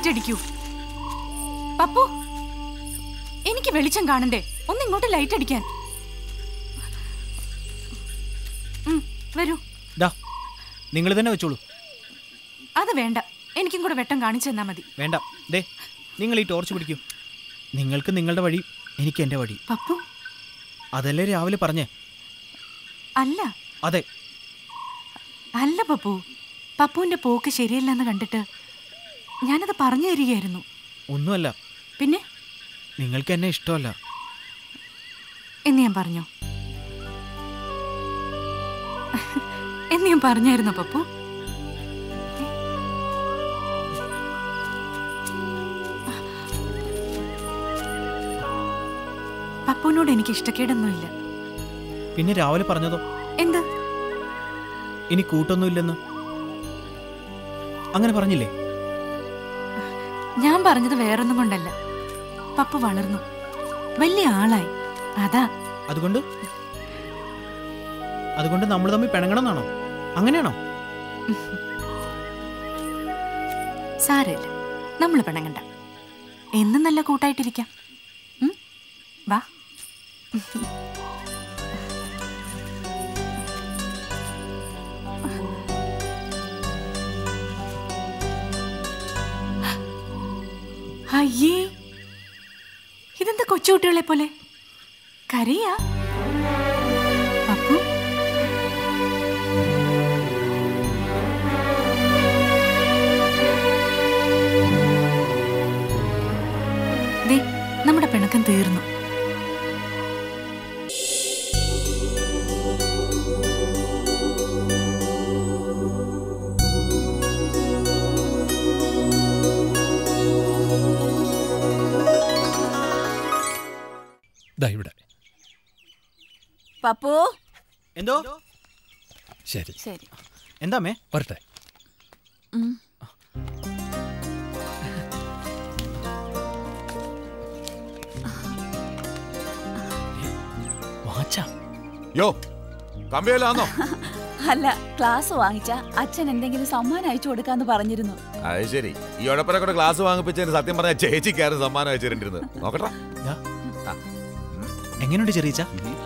Light അടിക്കൂ Pappu എനിക്ക് വെളിച്ചം കാണണ്ടേ ഒന്ന് ഇങ്ങോട്ട് ലൈറ്റ് അടിക്കാൻ ഉം, വരൂ ദാ നിങ്ങൾ തന്നെ വെച്ചോളൂ അത് വേണ്ട എനിക്കും കൂടെ വെട്ടം കാണിച്ചു തന്നാ മതി വേണ്ട ദേ നിങ്ങൾ ഈ ടോർച്ച് പിടിക്കൂ നിങ്ങൾക്ക് നിങ്ങളുടെ വഴി എനിക്ക് എൻ്റെ വഴി പപ്പു അതല്ലേ രാവിലെ പറഞ്ഞേ അല്ല അതെ അല്ല പപ്പു പപ്പുവിന്റെ പോക്ക് ശരിയല്ലെന്ന് കണ്ടിട്ട് ഞാനത് പറഞ്ഞു തരികയായിരുന്നു ഒന്നുമല്ല പിന്നെ നിങ്ങൾക്ക് എന്നെ ഇഷ്ടമല്ല എന്ന് ഞാൻ പറഞ്ഞു എന്ന് ഞാൻ പറഞ്ഞായിരുന്നോ പപ്പു പപ്പുവിനോട് എനിക്ക് ഇഷ്ടക്കേടൊന്നുമില്ല പിന്നെ രാവിലെ പറഞ്ഞതോ എന്ത് ഇനി കൂട്ടൊന്നുമില്ലെന്ന് അങ്ങനെ പറഞ്ഞില്ലേ ഞാൻ പറഞ്ഞത് വേറൊന്നും കൊണ്ടല്ല പപ്പു വളർന്നു വലിയ ആളായി അതാ അതുകൊണ്ട് അതുകൊണ്ട് നമ്മൾ തമ്മിൽ പിണങ്ങണമെന്നാണോ അങ്ങനെയാണോ സാരമില്ല നമ്മൾ പിണങ്ങണ്ട എന്നും നല്ല കൂട്ടായിട്ടിരിക്കാം ഉം? വാ അയ്യേ ഇതെന്താ കൊച്ചുകുട്ടികളെ പോലെ കരയാ പപ്പു ദേ നമ്മുടെ പിണക്കം തീർന്നു ദാ ഇവിടെ പപ്പു എന്തോ ശരി ശരി എന്താ മേ വരട്ടെ വാച്ചാ യോ കമ്പിയല്ലാന്നോ അല്ല ക്ലാസ് വാങ്ങിച്ച അച്ഛൻ എന്തെങ്കിലും സമ്മാനം അയച്ചു കൊടുക്കാന്ന് പറഞ്ഞിരുന്നു അത് ശരി ഈ ഉഴപ്പനെ കൂടെ ക്ലാസ് വാങ്ങിപ്പിച്ചതിന് സത്യം പറഞ്ഞ ചേച്ചിക്കാരും സമ്മാനം അയച്ചിരുന്നത് നോക്കട്ടെ ദാ. എങ്ങനെയുണ്ട് ചെറിയച്ച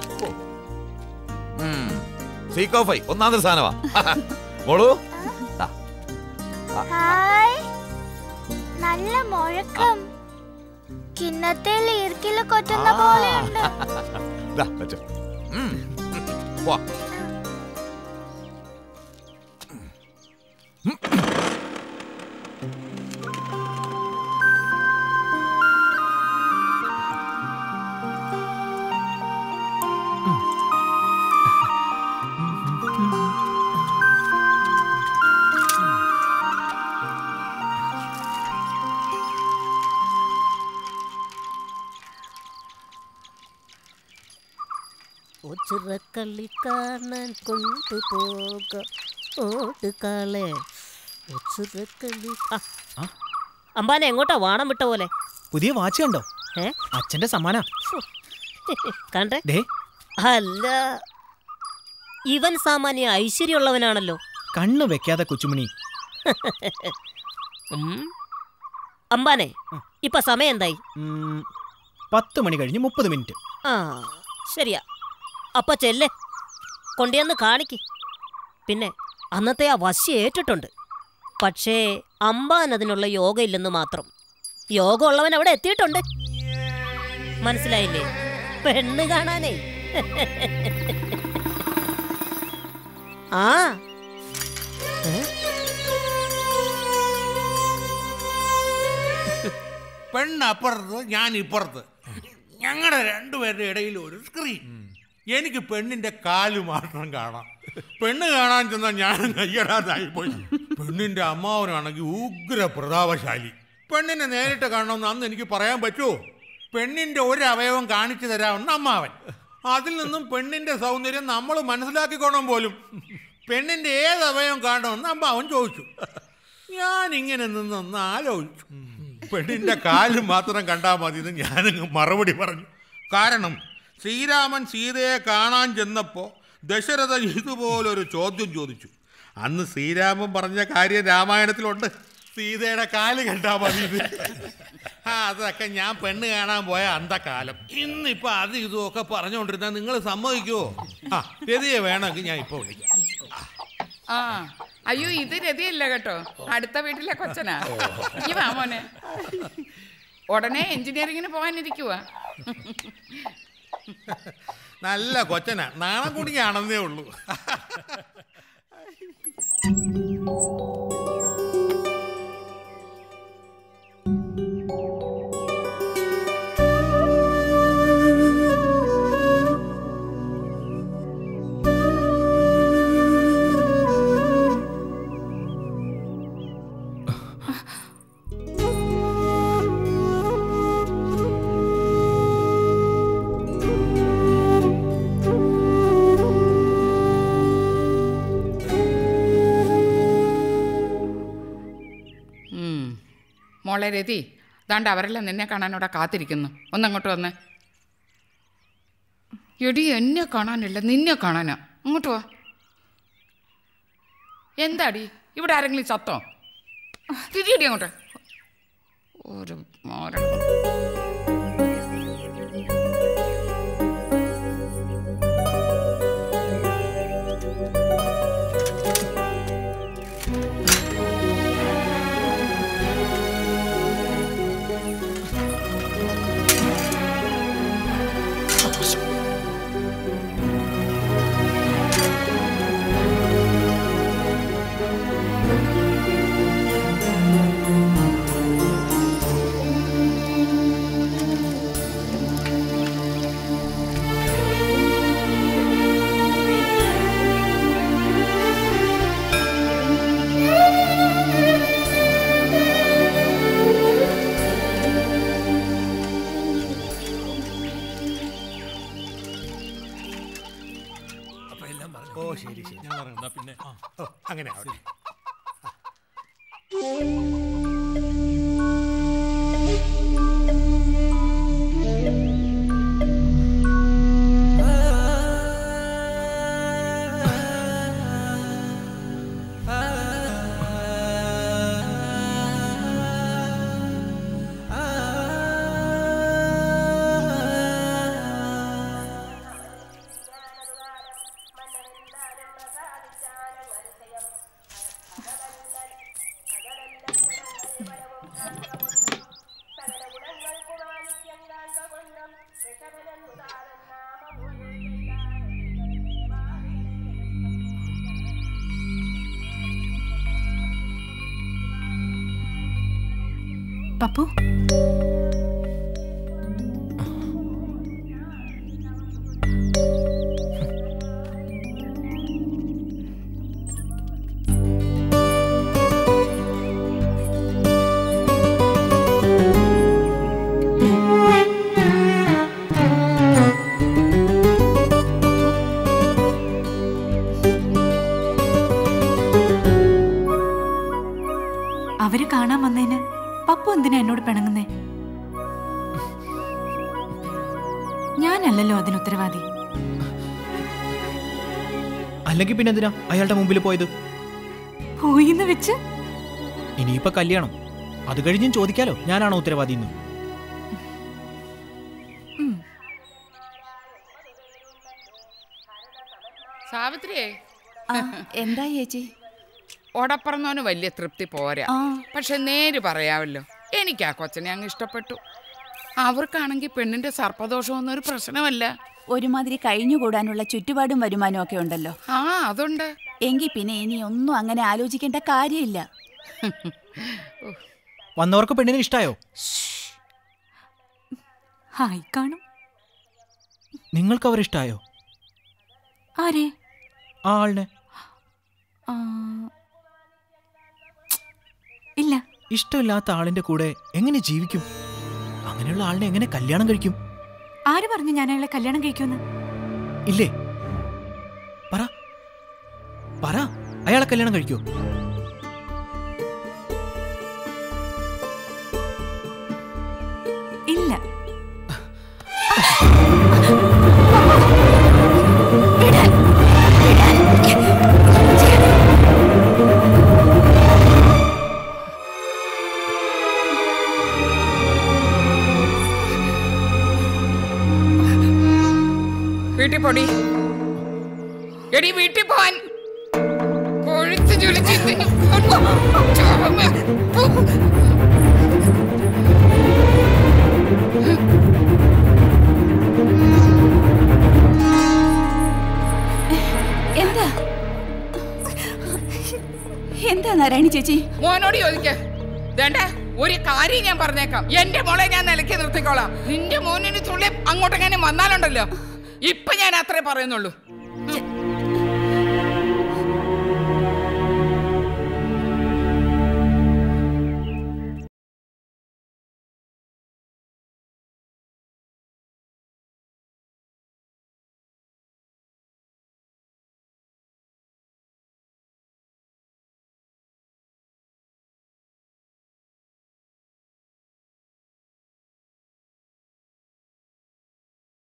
സീക്കോ ഫൈ ഒന്നാമത്തെ സാധനമാ മോളു ദാ, ഹായ് നല്ല മുഴക്കം കിണ്ണത്തിൽ ഈർക്കില് കൊറ്റുന്ന പോലെയുണ്ട് ദാ, വെച്ചോ. ഉം. വാ. ഒച്ചിറക്കള്ളി കാണാൻ കൊണ്ടുപോക ഓട്ടുകാളെ ഒച്ചിറക്കള്ളി ആ, ആ. അമ്പാനെ എങ്ങോട്ടാ വാണം വിട്ട പോലെ പുതിയ വാച്ച് കണ്ടോ ഏ അച്ഛന്റെ സമ്മാനാ കണ്ടേ ദേ അല്ല ഇവൻ സാമാന്യ ഐശ്വര്യമുള്ളവനാണല്ലോ കണ്ണ് വെക്കാതെ കൊച്ചുമണി ഉം. അമ്പാനെ ഇപ്പൊ സമയം എന്തായി ഉം, പത്ത് മണി കഴിഞ്ഞ് മുപ്പത് മിനിറ്റ് ആ ശരിയാ അപ്പൊ ചെല്ല് കൊണ്ടുവന്ന് കാണിക്ക് പിന്നെ അന്നത്തെ ആ വശ്യ ഏറ്റിട്ടുണ്ട് പക്ഷേ അമ്പാൻ അതിനുള്ള യോഗ ഇല്ലെന്ന് മാത്രം യോഗ ഉള്ളവൻ അവിടെ എത്തിയിട്ടുണ്ട് മനസ്സിലായില്ലേ പെണ്ണ് കാണാനേ ആ ഏ? പെണ്ണ് അപ്പുറത്ത് ഞാൻ ഇപ്പുറത്ത് ഞങ്ങളുടെ രണ്ടുപേരുടെ ഇടയിൽ ഒരു സ്ക്രീൻ എനിക്ക് പെണ്ണിന്റെ കാല് മാത്രം കാണാം പെണ്ണ് കാണാൻ ചെന്നാൽ ഞാൻ കയ്യടാതായി പോയി പെണ്ണിന്റെ അമ്മാവനാണെങ്കിൽ ഉഗ്ര പ്രതാപശാലി പെണ്ണിനെ നേരിട്ട് കാണണമെന്ന് അന്ന് എനിക്ക് പറയാൻ പറ്റുമോ പെണ്ണിന്റെ ഒരു അവയവം കാണിച്ചു തരാമെന്ന് അമ്മാവൻ അതിൽ നിന്നും പെണ്ണിന്റെ സൗന്ദര്യം നമ്മൾ മനസ്സിലാക്കിക്കോണം പോലും പെണ്ണിന്റെ ഏത് അവയവം കാണണമെന്ന് അമ്മാവൻ ചോദിച്ചു ഞാൻ ഇങ്ങനെ നിന്നൊന്ന് ആലോചിച്ചു പെണ്ണിന്റെ കാല് മാത്രം കണ്ടാൽ മതി എന്ന് ഞാനങ്ങ് മറുപടി പറഞ്ഞു കാരണം ശ്രീരാമൻ സീതയെ കാണാൻ ചെന്നപ്പോൾ ദശരഥൻ ഇതുപോലൊരു ചോദ്യം ചോദിച്ചു അന്ന് ശ്രീരാമൻ പറഞ്ഞ കാര്യം രാമായണത്തിലുണ്ട് സീതയുടെ കാല് കണ്ടാ മതി ഇത്. ആ അതൊക്കെ ഞാൻ പെണ്ണ് കാണാൻ പോയ അന്തക്കാലം ഇന്നിപ്പോ അത് ഇതുമൊക്കെ പറഞ്ഞുകൊണ്ടിരുന്ന നിങ്ങൾ സമ്മതിക്കുവോ ആ രതിയെ വേണമെങ്കിൽ ഞാൻ ഇപ്പൊ വിളിക്കാം ആ അയ്യോ ഇത് രതിയല്ല കേട്ടോ അടുത്ത വീട്ടിലെ കൊച്ചനാ ഈ വാ മോനെ ഉടനെ എഞ്ചിനീയറിങ്ങിന് പോകാനിരിക്കുവാ നല്ല കൊച്ചനാ നാളെ കുടിയാണെന്നേ ഉള്ളൂ ഉം. മോളെ രതി ദാണ്ട് അവരെല്ലാം നിന്നെ കാണാൻ ഇവിടെ കാത്തിരിക്കുന്നു ഒന്നങ്ങോട്ട് വന്നേ എടി എന്നെ കാണാനില്ല നിന്നെ കാണാനാ അങ്ങോട്ട് വാ എന്താടി ഇവിടെ ആരെങ്കിലും ചത്തോ തിരിയടി അങ്ങോട്ട് ഒരു മോരം ഓ ശരി ശരി ഞങ്ങൾ ഇറങ്ങാം. പിന്നെ ഓ അങ്ങനെ ആവട്ടെ പപ്പു അവര് കാണാൻ വന്നതിന് പപ്പു എന്തിനാ എന്നോട് പിണങ്ങുന്നേ ഞാനല്ലല്ലോ അതിന് ഉത്തരവാദി അല്ലെങ്കിൽ പിന്നെ എന്തിനാ അയാളുടെ മുമ്പിൽ പോയത് പോയിന്ന് വെച്ച് ഇനിയിപ്പോ കല്യാണം അത് കഴിഞ്ഞും ചോദിക്കാലോ ഞാനാണോ ഉത്തരവാദി എന്ന് സാവിത്രിയേ ആ, എന്താ ചേച്ചി ഓടപ്പറന്നോന് വലിയ തൃപ്തി പോരാ ആ പക്ഷെ നേര് പറയാമല്ലോ എനിക്ക് ആ കൊച്ചനെ അങ്ങ് ഇഷ്ടപ്പെട്ടു അവർക്കാണെങ്കിൽ പെണ്ണിന്റെ സർപ്പദോഷമൊന്നും ഒരു പ്രശ്നമല്ല ഒരുമാതിരി കഴിഞ്ഞുകൂടാനുള്ള ചുറ്റുപാടും വരുമാനവും ഒക്കെ ഉണ്ടല്ലോ ആ അതുണ്ട് എങ്കിൽ പിന്നെ ഇനി ഒന്നും അങ്ങനെ ആലോചിക്കേണ്ട കാര്യമില്ല വന്നവർക്ക് പെണ്ണിനെ ഇഷ്ടായോ ഹായ് കാണും നിങ്ങൾക്ക് അവർ ഇഷ്ടായോ ആരെ ആ ആളിനെ ആ, ഇല്ല ഇഷ്ടമില്ലാത്ത ആളിന്റെ കൂടെ എങ്ങനെ ജീവിക്കും അങ്ങനെയുള്ള ആളിനെ എങ്ങനെ കല്യാണം കഴിക്കും ആര് പറഞ്ഞു ഞാൻ അയാളെ കല്യാണം കഴിക്കുമെന്ന് ഇല്ലേ പറ പറ അയാളെ കല്യാണം കഴിക്കോ ഇല്ല പൊടി എടി വീട്ടിൽ പോവാൻ കൊഴുത്ത് ചുളിച്ച് തിന്നു. ചുവന്ന്. പു. എന്താ എന്താ നാരായണി ചേച്ചി മോനോട് ചോദിക്ക വേണ്ട ഒരു കാര്യം ഞാൻ പറഞ്ഞേക്കാം എന്റെ മോളെ ഞാൻ നിലയ്ക്ക് നിർത്തിക്കോളാം നിന്റെ മോനിന് തുള്ളി അങ്ങോട്ടെങ്ങനെ വന്നാലുണ്ടല്ലോ ഇപ്പൊ ഞാൻ അത്രേ പറയുന്നുള്ളൂ